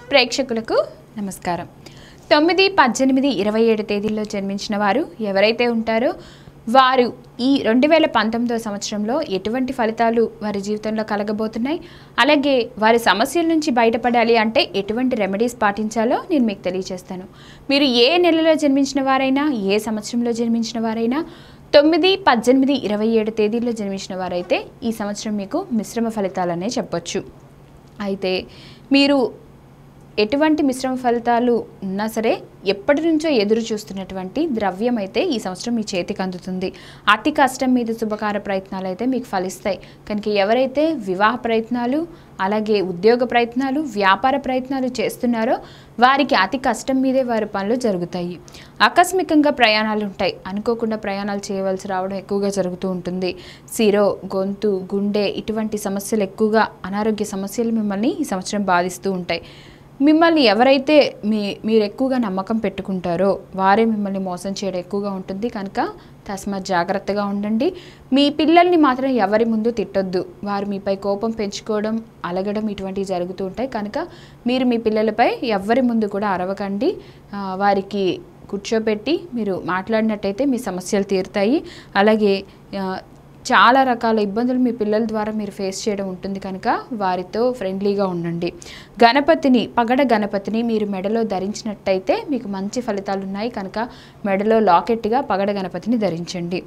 ప్రేక్షకులకు నమస్కారం తొమ్మిది పద్దెనిమిది ఇరవై ఏడు తేదీల్లో జన్మించిన వారు ఎవరైతే ఉంటారో వారు ఈ రెండు వేల పంతొమ్మిదో సంవత్సరంలో ఎటువంటి ఫలితాలు వారి జీవితంలో కలగబోతున్నాయి అలాగే వారి సమస్యల నుంచి బయటపడాలి అంటే ఎటువంటి రెమెడీస్ పాటించాలో నేను మీకు తెలియజేస్తాను మీరు ఏ నెలలో జన్మించిన వారైనా ఏ సంవత్సరంలో జన్మించిన వారైనా తొమ్మిది పద్దెనిమిది ఇరవై ఏడు తేదీల్లో జన్మించిన వారైతే ఈ సంవత్సరం మీకు మిశ్రమ ఫలితాలనే చెప్పొచ్చు అయితే మీరు ఎటువంటి మిశ్రమ ఫలితాలు ఉన్నా సరే ఎప్పటి నుంచో ఎదురు చూస్తున్నటువంటి ద్రవ్యం అయితే ఈ సంవత్సరం మీ చేతికి అందుతుంది అతి కష్టం మీద శుభకార ప్రయత్నాలు అయితే మీకు ఫలిస్తాయి కనుక ఎవరైతే వివాహ ప్రయత్నాలు అలాగే ఉద్యోగ ప్రయత్నాలు వ్యాపార ప్రయత్నాలు చేస్తున్నారో వారికి అతి కష్టం మీదే వారి పనులు జరుగుతాయి ఆకస్మికంగా ప్రయాణాలు ఉంటాయి అనుకోకుండా ప్రయాణాలు చేయవలసి రావడం ఎక్కువగా జరుగుతూ ఉంటుంది సిరో గొంతు గుండె ఇటువంటి సమస్యలు ఎక్కువగా అనారోగ్య సమస్యలు మిమ్మల్ని ఈ సంవత్సరం బాధిస్తూ ఉంటాయి మిమ్మల్ని ఎవరైతే మీ మీరు ఎక్కువగా నమ్మకం పెట్టుకుంటారో వారే మిమ్మల్ని మోసం చేయడం ఎక్కువగా ఉంటుంది కనుక తస్మాత్ జాగ్రత్తగా ఉండండి మీ పిల్లల్ని మాత్రం ఎవరి ముందు తిట్టొద్దు వారు మీపై కోపం పెంచుకోవడం అలగడం ఇటువంటివి జరుగుతూ ఉంటాయి కనుక మీరు మీ పిల్లలపై ఎవరి ముందు కూడా అరవకండి ఆ, వారికి కూర్చోబెట్టి మీరు మాట్లాడినట్టయితే మీ సమస్యలు తీరుతాయి అలాగే ఆ, చాలా రకాల ఇబ్బందులు మీ పిల్లల ద్వారా మీరు ఫేస్ చేయడం ఉంటుంది కనుక వారితో ఫ్రెండ్లీగా ఉండండి గణపతిని పగడ గణపతిని మీరు మెడలో ధరించినట్టయితే మీకు మంచి ఫలితాలు ఉన్నాయి కనుక మెడలో లాకెట్గా పగడ గణపతిని ధరించండి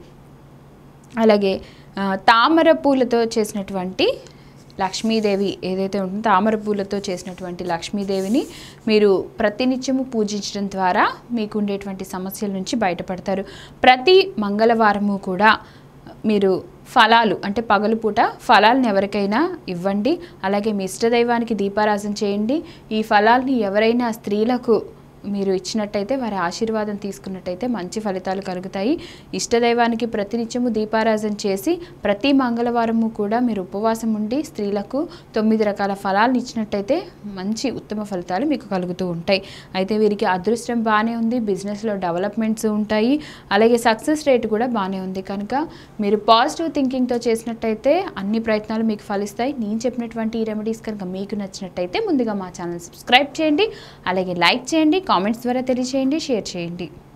అలాగే ఆ, తామర పూలతో చేసినటువంటి లక్ష్మీదేవి ఏదైతే ఉంటుందో తామర పూలతో చేసినటువంటి లక్ష్మీదేవిని మీరు ప్రతినిత్యము పూజించడం ద్వారా మీకు ఉండేటువంటి సమస్యల నుంచి బయటపడతారు ప్రతి మంగళవారము కూడా మీరు ఫలాలు అంటే పగలుపూట ఫలాలను ఎవరికైనా ఇవ్వండి అలాగే మీ ఇష్టదైవానికి దీపారాజన చేయండి ఈ ఫలాల్ని ఎవరైనా స్త్రీలకు మీరు ఇచ్చినట్టయితే వారి ఆశీర్వాదం తీసుకున్నట్టయితే మంచి ఫలితాలు కలుగుతాయి ఇష్టదైవానికి ప్రతినిత్యము దీపారాజన చేసి ప్రతి మంగళవారము కూడా మీరు ఉపవాసం ఉండి స్త్రీలకు తొమ్మిది రకాల ఫలాలను ఇచ్చినట్టయితే మంచి ఉత్తమ ఫలితాలు మీకు కలుగుతూ ఉంటాయి అయితే వీరికి అదృష్టం బాగానే ఉంది బిజినెస్లో డెవలప్మెంట్స్ ఉంటాయి అలాగే సక్సెస్ రేట్ కూడా బాగానే ఉంది కనుక మీరు పాజిటివ్ థింకింగ్తో చేసినట్టయితే అన్ని ప్రయత్నాలు మీకు ఫలిస్తాయి నేను చెప్పినటువంటి ఈ రెమెడీస్ కనుక మీకు నచ్చినట్టయితే ముందుగా మా ఛానల్ సబ్స్క్రైబ్ చేయండి అలాగే లైక్ చేయండి కామెంట్స్ ద్వారా తెలియచేయండి షేర్ చేయండి